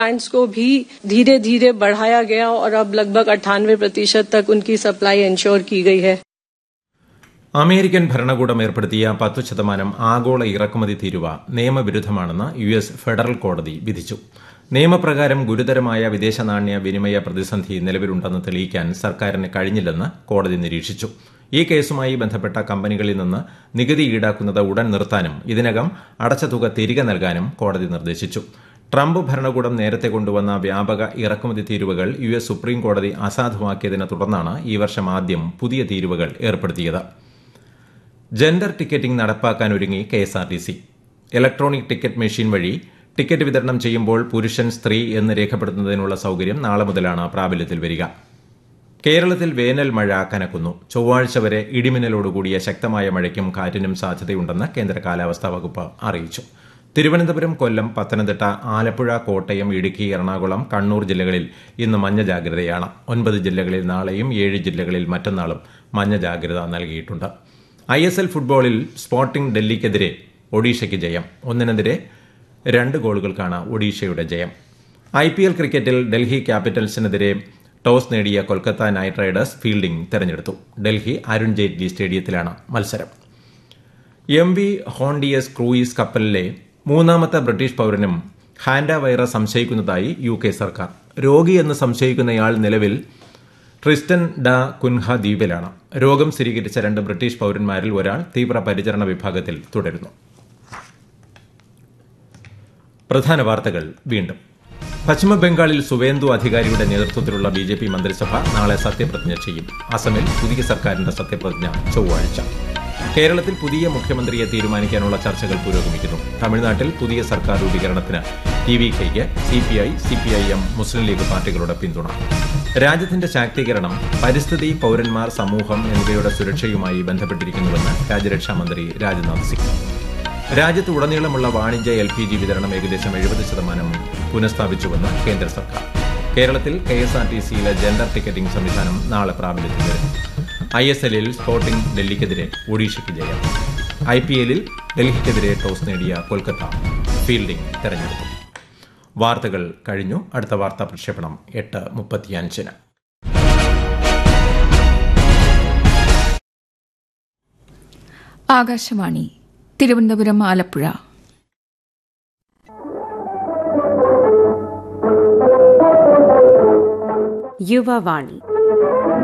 clients को भी धीरे धीरे बढ़ाया गया और अब लगभग अट्ठानवे प्रतिशत तक उनकी सप्लाई इंश्योर की गई है അമേരിക്കൻ ഭരണകൂടം ഏർപ്പെടുത്തിയ പത്തു ശതമാനം ആഗോള ഇറക്കുമതി തീരുവ നിയമവിരുദ്ധമാണെന്ന് യു എസ് ഫെഡറൽ കോടതി വിധിച്ചു നിയമപ്രകാരം ഗുരുതരമായ വിദേശ നാണ്യ വിനിമയ പ്രതിസന്ധി നിലവിലുണ്ടെന്ന് തെളിയിക്കാൻ സർക്കാരിന് കഴിഞ്ഞില്ലെന്ന് കോടതി നിരീക്ഷിച്ചു ഈ കേസുമായി ബന്ധപ്പെട്ട കമ്പനികളിൽ നിന്ന് നികുതി ഈടാക്കുന്നത് ഉടൻ നിർത്താനും ഇതിനകം അടച്ച തുക തിരികെ നൽകാനും കോടതി നിർദ്ദേശിച്ചു ട്രംപ് ഭരണകൂടം നേരത്തെ കൊണ്ടുവന്ന വ്യാപക ഇറക്കുമതി തീരുവകൾ യു എസ് സുപ്രീം കോടതി അസാധുവാക്കിയതിനെ തുടർന്നാണ് ഈ വർഷം ആദ്യം പുതിയ തീരുവകൾ ഏർപ്പെടുത്തിയത് ജെൻഡർ ടിക്കറ്റിംഗ് നടപ്പാക്കാൻ ഒരുങ്ങി K S R T C electronic ticket machine വഴി ടിക്കറ്റ് വിതരണം ചെയ്യുമ്പോൾ പുരുഷൻ സ്ത്രീ എന്ന് രേഖപ്പെടുത്തുന്നതിനുള്ള സൌകര്യം നാളെ മുതലാണ് പ്രാബല്യത്തിൽ വരിക കേരളത്തിൽ വേനൽ മഴ കനക്കുന്നു ചൊവ്വാഴ്ച വരെ ഇടിമിന്നലോടുകൂടിയ ശക്തമായ മഴയ്ക്കും കാറ്റിനും സാധ്യതയുണ്ടെന്ന് കേന്ദ്ര കാലാവസ്ഥാ വകുപ്പ് അറിയിച്ചു തിരുവനന്തപുരം കൊല്ലം പത്തനംതിട്ട ആലപ്പുഴ കോട്ടയം ഇടുക്കി എറണാകുളം കണ്ണൂർ ജില്ലകളിൽ ഇന്ന് മഞ്ഞ ജാഗ്രതയാണ് ഒൻപത് ജില്ലകളിൽ നാളെയും ഏഴ് ജില്ലകളിൽ മറ്റന്നാളും മഞ്ഞ ജാഗ്രത നൽകിയിട്ടുണ്ട് ഐ എസ് എൽ ഫുട്ബോളിൽ സ്പോർട്ടിംഗ് ഡൽഹിക്കെതിരെ ഒഡീഷയ്ക്ക് ജയം ഒന്നിനെതിരെ രണ്ട് ഗോളുകൾക്കാണ് ഒഡീഷയുടെ ജയം ഐ പി എൽ ക്രിക്കറ്റിൽ ഡൽഹി ക്യാപിറ്റൽസിനെതിരെ ടോസ് നേടിയ കൊൽക്കത്ത നൈറ്റ് റൈഡേഴ്സ് ഫീൽഡിംഗ് തെരഞ്ഞെടുത്തു ഡൽഹി അരുൺ ജെയ്റ്റ്ലി സ്റ്റേഡിയത്തിലാണ് മത്സരം എം വി ഹോണ്ടിയസ് ക്രൂയിസ് കപ്പലിലെ മൂന്നാമത്തെ ബ്രിട്ടീഷ് പൌരനും ഹാൻഡ വൈറസ് സംശയിക്കുന്നതായി യു കെ സർക്കാർ രോഗിയെന്ന് സംശയിക്കുന്നയാൾ നിലവിൽ ട്രിസ്റ്റൻ ഡ കുൻഹ ദ്വീപിലാണ് രോഗം സ്ഥിരീകരിച്ച രണ്ട് ബ്രിട്ടീഷ് പൌരന്മാരിൽ ഒരാൾ തീവ്ര പരിചരണ വിഭാഗത്തിൽ തുടരുന്നു പ്രധാന വാർത്തകൾ വീണ്ടും പശ്ചിമബംഗാളിൽ സുവേന്ദു അധികാരിയുടെ നേതൃത്വത്തിലുള്ള ബി ജെ പി മന്ത്രിസഭ നാളെ സത്യപ്രതിജ്ഞ ചെയ്യും അസമിൽ പുതിയ സർക്കാരിന്റെ സത്യപ്രതിജ്ഞ ചൊവ്വാഴ്ച കേരളത്തിൽ പുതിയ മുഖ്യമന്ത്രിയെ തീരുമാനിക്കാനുള്ള ചർച്ചകൾ പുരോഗമിക്കുന്നു തമിഴ്നാട്ടിൽ പുതിയ സർക്കാർ രൂപീകരണത്തിന് ടി വി കെയ്ക്ക് C P I C P I M Muslim League പാർട്ടികളുടെ പിന്തുണ രാജ്യത്തിന്റെ ശാക്തീകരണം പരിസ്ഥിതി പൌരന്മാർ സമൂഹം എന്നിവയുടെ സുരക്ഷയുമായി ബന്ധപ്പെട്ടിരിക്കുന്നുവെന്ന് രാജ്യരക്ഷാ മന്ത്രി രാജ്നാഥ് സിംഗ് രാജ്യത്ത് ഉടനീളമുള്ള വാണിജ്യ എൽ പി ജി വിതരണം ഏകദേശം എഴുപത് ശതമാനം പുനഃസ്ഥാപിച്ചുവെന്ന് കേന്ദ്ര സർക്കാർ കേരളത്തിൽ കെ എസ് ആർ ടി സിയിലെ ജെൻഡർ ടിക്കറ്റിംഗ് സംവിധാനം നാളെ പ്രാബല്യത്തിൽ വരും ഐ എസ് എല്ലിൽ സ്പോർട്ടിംഗ് ഡൽഹിക്കെതിരെ ഒഡീഷയ്ക്ക് ജയം ഐ പി എല്ലിൽ ഡൽഹിക്കെതിരെ ടോസ് നേടിയ കൊൽക്കത്ത ഫീൽഡിംഗ് തെരഞ്ഞെടുത്തു വാർത്തകൾ കഴിഞ്ഞു അടുത്ത വാർത്താ പ്രക്ഷേപണം എട്ട് മുപ്പത്തിയഞ്ചിന് ആകാശവാണി തിരുവനന്തപുരം ആലപ്പുഴ യുവവാണി